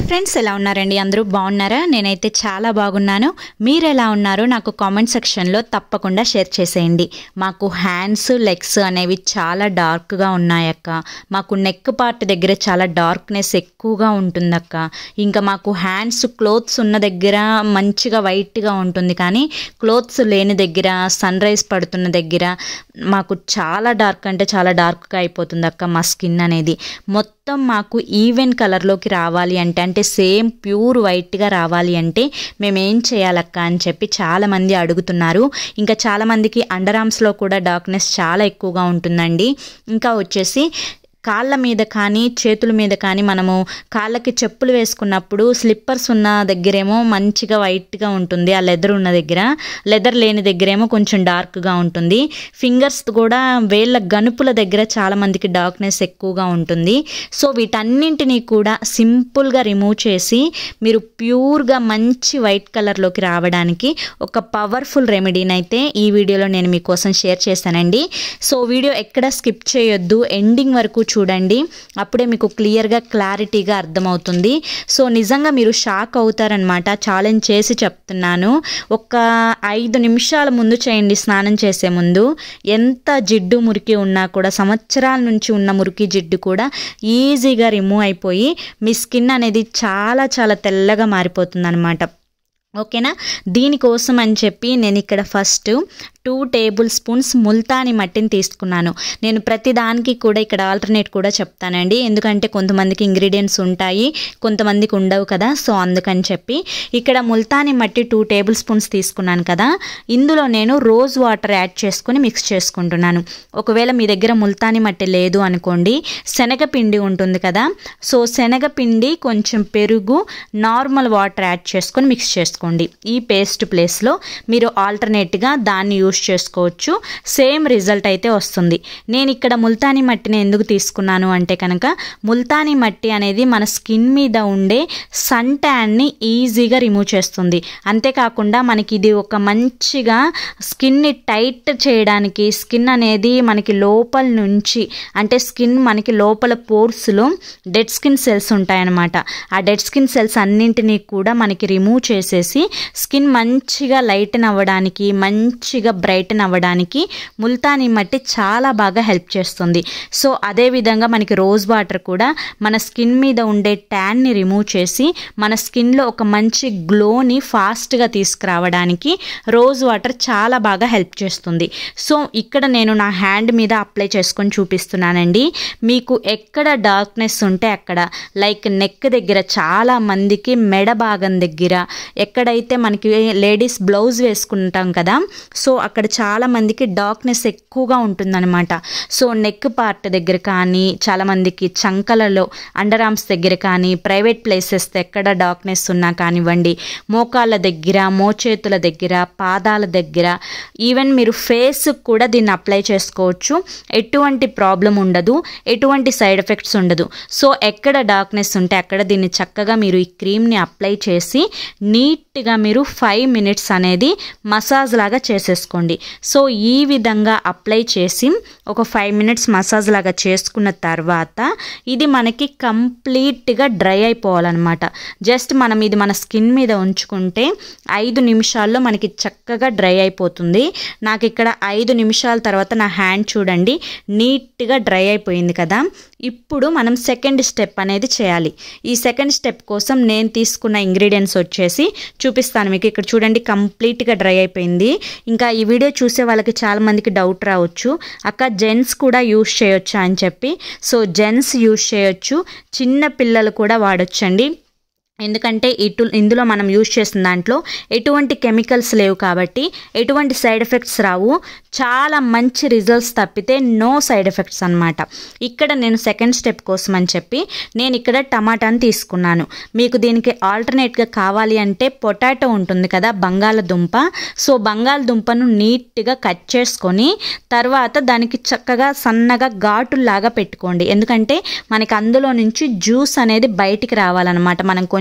friends ఎలా ఉన్నారండి అందరూ బాగున్నారా నేనైతే చాలా బాగున్నాను మీరు ఎలా ఉన్నారో నాకు కామెంట్ సెక్షన్లో తప్పకుండా షేర్ చేసేయండి మాకు హ్యాండ్స్ లెగ్స్ అనేవి చాలా డార్క్గా ఉన్నాయక్క మాకు నెక్ పార్ట్ దగ్గర చాలా డార్క్నెస్ ఎక్కువగా ఉంటుందక్క ఇంకా మాకు హ్యాండ్స్ క్లోత్స్ ఉన్న దగ్గర మంచిగా వైట్గా ఉంటుంది కానీ క్లోత్స్ లేని దగ్గర సన్ రైజ్ పడుతున్న దగ్గర మాకు చాలా డార్క్ అంటే చాలా డార్క్గా అయిపోతుంది అక్క మా స్కిన్ అనేది మొత్తం మాకు ఈవెన్ కలర్లోకి రావాలి అంటే అంటే సేమ్ ప్యూర్ వైట్గా రావాలి అంటే మేము ఏం చేయాలక్క అని చెప్పి చాలామంది అడుగుతున్నారు ఇంకా చాలామందికి అండర్ ఆర్మ్స్లో కూడా డార్క్నెస్ చాలా ఎక్కువగా ఉంటుందండి ఇంకా వచ్చేసి కాళ్ళ మీద కానీ చేతుల మీద కానీ మనము కాళ్ళకి చెప్పులు వేసుకున్నప్పుడు స్లిప్పర్స్ ఉన్న దగ్గరేమో మంచిగా వైట్గా ఉంటుంది ఆ లెదర్ ఉన్న దగ్గర లెదర్ లేని దగ్గరేమో కొంచెం డార్క్గా ఉంటుంది ఫింగర్స్ కూడా వేళ్ళ గనుపుల దగ్గర చాలా మందికి డార్క్నెస్ ఎక్కువగా ఉంటుంది సో వీటన్నింటినీ కూడా సింపుల్గా రిమూవ్ చేసి మీరు ప్యూర్గా మంచి వైట్ కలర్లోకి రావడానికి ఒక పవర్ఫుల్ రెమెడీని అయితే ఈ వీడియోలో నేను మీకోసం షేర్ చేశానండి సో వీడియో ఎక్కడ స్కిప్ చేయొద్దు ఎండింగ్ వరకు చూడండి అప్పుడే మీకు క్లియర్గా క్లారిటీగా అర్థమవుతుంది సో నిజంగా మీరు షాక్ అవుతారనమాట ఛాలెంజ్ చేసి చెప్తున్నాను ఒక ఐదు నిమిషాల ముందు చేయండి స్నానం చేసే ముందు ఎంత జిడ్డు మురికి ఉన్నా కూడా సంవత్సరాల నుంచి ఉన్న మురికి జిడ్డు కూడా ఈజీగా రిమూవ్ అయిపోయి మీ స్కిన్ అనేది చాలా చాలా తెల్లగా మారిపోతుంది అనమాట ఓకేనా దీనికోసం అని చెప్పి నేను ఇక్కడ first two tablespoons Multani మట్టిని తీసుకున్నాను నేను ప్రతి దానికి కూడా ఇక్కడ ఆల్టర్నేట్ కూడా చెప్తానండి ఎందుకంటే కొంతమందికి ఇంగ్రీడియంట్స్ ఉంటాయి కొంతమందికి ఉండవు కదా సో అందుకని చెప్పి ఇక్కడ ముల్తాని మట్టి టూ టేబుల్ స్పూన్స్ తీసుకున్నాను కదా ఇందులో నేను రోజ్ వాటర్ యాడ్ చేసుకొని మిక్స్ చేసుకుంటున్నాను ఒకవేళ మీ దగ్గర ముల్తాని మట్టి లేదు అనుకోండి శనగపిండి ఉంటుంది కదా సో శనగపిండి కొంచెం పెరుగు నార్మల్ వాటర్ యాడ్ చేసుకొని మిక్స్ చేసుకోండి ఈ పేస్ట్ ప్లేస్లో మీరు ఆల్టర్నేట్గా దాన్ని యూస్ చేసుకోవచ్చు సేమ్ రిజల్ట్ అయితే వస్తుంది నేను ఇక్కడ ముల్తానీ మట్టిని ఎందుకు తీసుకున్నాను అంటే కనుక ముల్తానీ మట్టి అనేది మన స్కిన్ మీద ఉండే సన్ ట్యాన్ని ఈజీగా రిమూవ్ చేస్తుంది అంతేకాకుండా మనకి ఇది ఒక మంచిగా స్కిన్ని టైట్ చేయడానికి స్కిన్ అనేది మనకి లోపల నుంచి అంటే స్కిన్ మనకి లోపల పోర్స్లో డెడ్ స్కిన్ సెల్స్ ఉంటాయన్నమాట ఆ డెడ్ స్కిన్ సెల్స్ అన్నింటినీ కూడా మనకి రిమూవ్ చేసేసి స్కిన్ మంచిగా లైటన్ అవ్వడానికి మంచిగా బ్రైటన్ అవ్వడానికి ముల్తానీ మట్టి చాలా బాగా హెల్ప్ చేస్తుంది సో అదేవిధంగా మనకి రోజ్ వాటర్ కూడా మన స్కిన్ మీద ఉండే ట్యాన్ని రిమూవ్ చేసి మన స్కిన్లో ఒక మంచి గ్లోని ఫాస్ట్గా తీసుకురావడానికి రోజ్ వాటర్ చాలా బాగా హెల్ప్ చేస్తుంది సో ఇక్కడ నేను నా హ్యాండ్ మీద అప్లై చేసుకొని చూపిస్తున్నానండి మీకు ఎక్కడ డార్క్నెస్ ఉంటే అక్కడ లైక్ నెక్ దగ్గర చాలా మందికి మెడ భాగం దగ్గర ఎక్కడైతే మనకి లేడీస్ బ్లౌజ్ వేసుకుంటాం కదా సో అక్కడ చాలా మందికి డార్క్నెస్ ఎక్కువగా ఉంటుందన్నమాట సో నెక్ పార్ట్ దగ్గర కానీ చాలా మందికి చంకలలో అండర్ ఆర్మ్స్ దగ్గర కానీ ప్రైవేట్ ప్లేసెస్ ఎక్కడ డార్క్నెస్ ఉన్నా కానివ్వండి మోకాళ్ళ దగ్గర మోచేతుల దగ్గర పాదాల దగ్గర ఈవెన్ మీరు ఫేస్ కూడా దీన్ని అప్లై చేసుకోవచ్చు ఎటువంటి ప్రాబ్లం ఉండదు ఎటువంటి సైడ్ ఎఫెక్ట్స్ ఉండదు సో ఎక్కడ డార్క్నెస్ ఉంటే అక్కడ దీన్ని చక్కగా మీరు ఈ క్రీమ్ని అప్లై చేసి నీట్గా మీరు ఫైవ్ మినిట్స్ అనేది మసాజ్ లాగా చేసేసుకోండి సో ఈ విధంగా అప్లై చేసి ఒక ఫైవ్ మినిట్స్ మసాజ్ లాగా చేసుకున్న తర్వాత ఇది మనకి కంప్లీట్గా డ్రై అయిపోవాలన్నమాట జస్ట్ మనం ఇది మన స్కిన్ మీద ఉంచుకుంటే ఐదు నిమిషాల్లో మనకి చక్కగా డ్రై అయిపోతుంది నాకు ఇక్కడ ఐదు నిమిషాల తర్వాత నా హ్యాండ్ చూడండి నీట్గా డ్రై అయిపోయింది కదా ఇప్పుడు మనం సెకండ్ స్టెప్ అనేది చేయాలి ఈ సెకండ్ స్టెప్ కోసం నేను తీసుకున్న ఇంగ్రీడియంట్స్ వచ్చేసి చూపిస్తాను మీకు ఇక్కడ చూడండి కంప్లీట్గా డ్రై అయిపోయింది ఇంకా ఈ వీడియో చూసే వాళ్ళకి చాలా మందికి డౌట్ రావచ్చు అక్క జెంట్స్ కూడా యూస్ చేయొచ్చా అని చెప్పి సో జెంట్స్ యూస్ చేయొచ్చు చిన్న పిల్లలు కూడా వాడొచ్చండి ఎందుకంటే ఇటు ఇందులో మనం యూజ్ చేసిన దాంట్లో ఎటువంటి కెమికల్స్ లేవు కాబట్టి ఎటువంటి సైడ్ ఎఫెక్ట్స్ రావు చాలా మంచి రిజల్ట్స్ తప్పితే నో సైడ్ ఎఫెక్ట్స్ అనమాట ఇక్కడ నేను సెకండ్ స్టెప్ కోసం అని చెప్పి నేను ఇక్కడ టమాటాని తీసుకున్నాను మీకు దీనికి ఆల్టర్నేట్గా కావాలి అంటే పొటాటో ఉంటుంది కదా బంగాళదుంప సో బంగాళదుంపను నీట్గా కట్ చేసుకొని తర్వాత దానికి చక్కగా సన్నగా ఘాటులాగా పెట్టుకోండి ఎందుకంటే మనకి అందులో నుంచి జ్యూస్ అనేది బయటికి రావాలన్నమాట మనం కొంచెం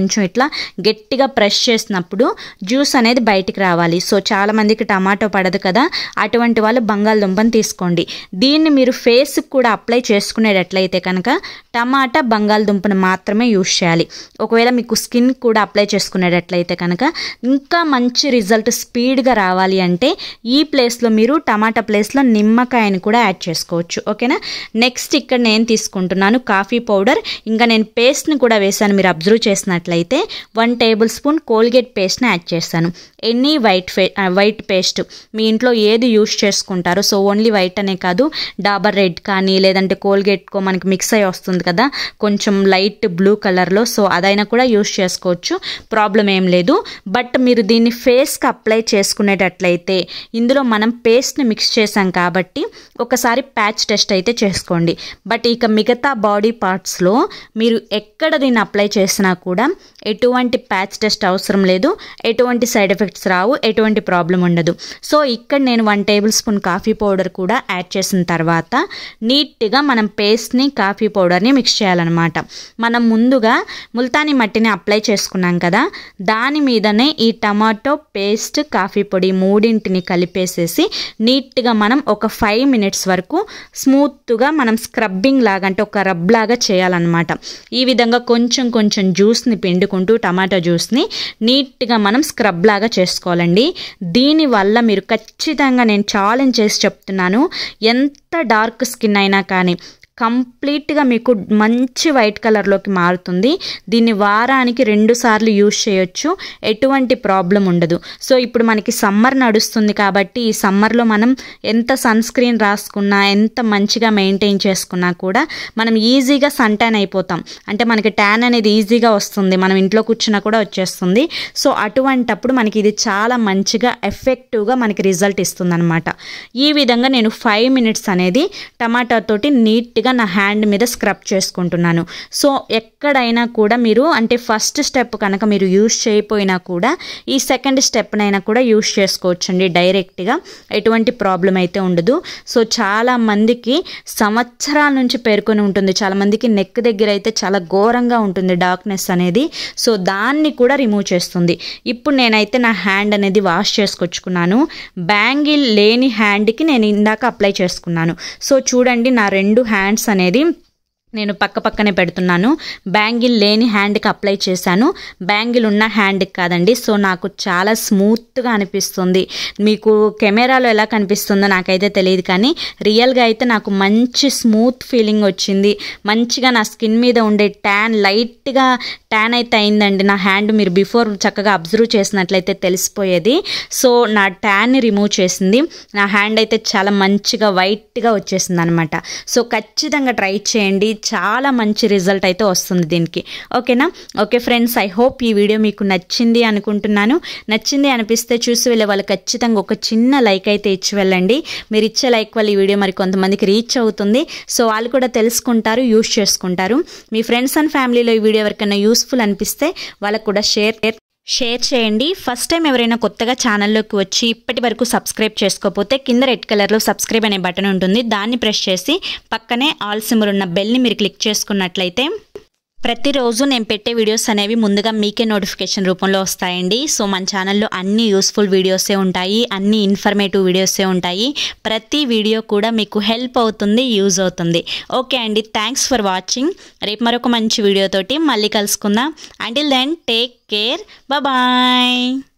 కొంచెం ఇట్లా గట్టిగా ప్రెస్ చేసినప్పుడు జ్యూస్ అనేది బయటికి రావాలి సో చాలామందికి టమాటో పడదు కదా అటువంటి వాళ్ళు బంగాళదుంపని తీసుకోండి దీన్ని మీరు ఫేస్కి కూడా అప్లై చేసుకునేటట్లయితే కనుక టమాటా బంగాళదుంపను మాత్రమే యూస్ చేయాలి ఒకవేళ మీకు స్కిన్ కూడా అప్లై చేసుకునేటట్లయితే కనుక ఇంకా మంచి రిజల్ట్ స్పీడ్గా రావాలి అంటే ఈ ప్లేస్లో మీరు టమాటా ప్లేస్లో నిమ్మకాయని కూడా యాడ్ చేసుకోవచ్చు ఓకేనా నెక్స్ట్ ఇక్కడ నేను తీసుకుంటున్నాను కాఫీ పౌడర్ ఇంకా నేను పేస్ట్ని కూడా వేసాను మీరు అబ్జర్వ్ చేసినట్లయితే వన్ టేబుల్ స్పూన్ కోల్గేట్ పేస్ట్ని యాడ్ చేశాను ఎనీ వైట్ ఫే వైట్ పేస్ట్ మీ ఇంట్లో ఏది యూస్ చేసుకుంటారో సో ఓన్లీ వైట్ అనే కాదు డాబర్ రెడ్ కానీ లేదంటే కోల్గేట్కో మనకి మిక్స్ అయ్యి వస్తుంది కదా కొంచెం లైట్ బ్లూ కలర్లో సో అదైనా కూడా యూస్ చేసుకోవచ్చు ప్రాబ్లం ఏం లేదు బట్ మీరు దీన్ని ఫేస్కి అప్లై చేసుకునేటట్లయితే ఇందులో మనం పేస్ట్ని మిక్స్ చేసాం కాబట్టి ఒకసారి ప్యాచ్ టెస్ట్ అయితే చేసుకోండి బట్ ఇక మిగతా బాడీ పార్ట్స్లో మీరు ఎక్కడ దీన్ని అప్లై చేసినా కూడా ఎటువంటి ప్యాచ్ టెస్ట్ అవసరం లేదు ఎటువంటి సైడ్ ఎఫెక్ట్స్ రావు ఎటువంటి ప్రాబ్లం ఉండదు సో ఇక్కడ నేను one tablespoon coffee powder కూడా యాడ్ చేసిన తర్వాత నీట్గా మనం పేస్ట్ని కాఫీ పౌడర్ని మిక్స్ చేయాలన్నమాట మనం ముందుగా ముల్తానీ మట్టిని అప్లై చేసుకున్నాం కదా దాని మీదనే ఈ టమాటో పేస్ట్ కాఫీ పొడి మూడింటిని కలిపేసేసి నీట్గా మనం ఒక ఫైవ్ మినిట్స్ వరకు స్మూత్గా మనం స్క్రబ్బింగ్ లాగా అంటే ఒక రబ్ లాగా చేయాలన్నమాట ఈ విధంగా కొంచెం కొంచెం జ్యూస్ని పిండుకుంటూ టమాటో జ్యూస్ని నీట్గా మనం స్క్రబ్ లాగా చేసుకోవాలండి దీనివల్ల మీరు ఖచ్చితంగా నేను ఛాలెంజ్ చేసి చెప్తున్నాను ఎంత డార్క్ స్కిన్ అయినా కానీ కంప్లీట్గా మీకు మంచి వైట్ కలర్లోకి మారుతుంది దీన్ని వారానికి రెండు సార్లు యూజ్ చేయొచ్చు ఎటువంటి ప్రాబ్లం ఉండదు సో ఇప్పుడు మనకి సమ్మర్ నడుస్తుంది కాబట్టి ఈ సమ్మర్లో మనం ఎంత సన్ స్క్రీన్ రాసుకున్నా ఎంత మంచిగా మెయింటైన్ చేసుకున్నా కూడా మనం ఈజీగా సన్ ట్యాన్ అయిపోతాం అంటే మనకి ట్యాన్ అనేది ఈజీగా వస్తుంది మనం ఇంట్లో కూర్చున్నా కూడా వచ్చేస్తుంది సో అటువంటప్పుడు మనకి ఇది చాలా మంచిగా ఎఫెక్టివ్గా మనకి రిజల్ట్ ఇస్తుంది అనమాట ఈ విధంగా నేను ఫైవ్ మినిట్స్ అనేది టమాటా తోటి నీట్గా నా హ్యాండ్ మీద స్క్రబ్ చేసుకుంటున్నాను సో ఎక్కడైనా కూడా మీరు అంటే ఫస్ట్ స్టెప్ కనుక మీరు యూస్ చేయకపోయినా కూడా ఈ సెకండ్ స్టెప్నైనా కూడా యూస్ చేసుకోవచ్చండి డైరెక్ట్గా ఎటువంటి ప్రాబ్లం అయితే ఉండదు సో చాలా మందికి సంవత్సరాల నుంచి పేర్కొని ఉంటుంది చాలా మందికి నెక్ దగ్గర అయితే చాలా ఘోరంగా ఉంటుంది డార్క్నెస్ అనేది సో దాన్ని కూడా రిమూవ్ చేస్తుంది ఇప్పుడు నేనైతే నా హ్యాండ్ అనేది వాష్ చేసుకొచ్చుకున్నాను బ్యాంగిల్ లేని హ్యాండ్కి నేను ఇందాక అప్లై చేసుకున్నాను సో చూడండి నా రెండు హ్యాండ్స్ అనేది నేను పక్క పక్కనే పెడుతున్నాను బ్యాంగిల్ లేని హ్యాండ్కి అప్లై చేశాను బ్యాంగిల్ ఉన్న హ్యాండ్కి కాదండి సో నాకు చాలా స్మూత్గా అనిపిస్తుంది మీకు కెమెరాలో ఎలా కనిపిస్తుందో నాకైతే తెలియదు కానీ రియల్గా అయితే నాకు మంచి స్మూత్ ఫీలింగ్ వచ్చింది మంచిగా నా స్కిన్ మీద ఉండే ట్యాన్ లైట్గా ట్యాన్ అయితే అయిందండి నా హ్యాండ్ మీరు బిఫోర్ చక్కగా అబ్జర్వ్ చేసినట్లయితే తెలిసిపోయేది సో నా ట్యాన్ని రిమూవ్ చేసింది నా హ్యాండ్ అయితే చాలా మంచిగా వైట్గా వచ్చేసింది అనమాట సో ఖచ్చితంగా ట్రై చేయండి చాలా మంచి రిజల్ట్ అయితే వస్తుంది దీనికి ఓకేనా ఓకే ఫ్రెండ్స్ ఐ హోప్ ఈ వీడియో మీకు నచ్చింది అనుకుంటున్నాను నచ్చింది అనిపిస్తే చూసి వెళ్ళే వాళ్ళు ఖచ్చితంగా ఒక చిన్న లైక్ అయితే ఇచ్చి వెళ్ళండి మీరు ఇచ్చే లైక్ వల్ల ఈ వీడియో మరి కొంతమందికి రీచ్ అవుతుంది సో వాళ్ళు కూడా తెలుసుకుంటారు యూస్ చేసుకుంటారు మీ ఫ్రెండ్స్ అండ్ ఫ్యామిలీలో ఈ వీడియో ఎవరికైనా యూస్ఫుల్ అనిపిస్తే వాళ్ళకు కూడా షేర్ షేర్ చేయండి ఫస్ట్ టైం ఎవరైనా కొత్తగా ఛానల్లోకి వచ్చి ఇప్పటి వరకు సబ్స్క్రైబ్ చేసుకోకపోతే కింద రెడ్ కలర్లో సబ్స్క్రైబ్ అనే బటన్ ఉంటుంది దాన్ని ప్రెస్ చేసి పక్కనే ఆల్ సిమ్మర్ ఉన్న బెల్ని మీరు క్లిక్ చేసుకున్నట్లయితే ప్రతిరోజు నేను పెట్టే వీడియోస్ అనేవి ముందుగా మీకే నోటిఫికేషన్ రూపంలో వస్తాయండి సో మన ఛానల్లో అన్ని యూస్ఫుల్ వీడియోసే ఉంటాయి అన్ని ఇన్ఫర్మేటివ్ వీడియోసే ఉంటాయి ప్రతి వీడియో కూడా మీకు హెల్ప్ అవుతుంది యూజ్ అవుతుంది ఓకే అండి థ్యాంక్స్ ఫర్ వాచింగ్ రేపు మరొక మంచి వీడియోతోటి మళ్ళీ కలుసుకుందాం until then take care bye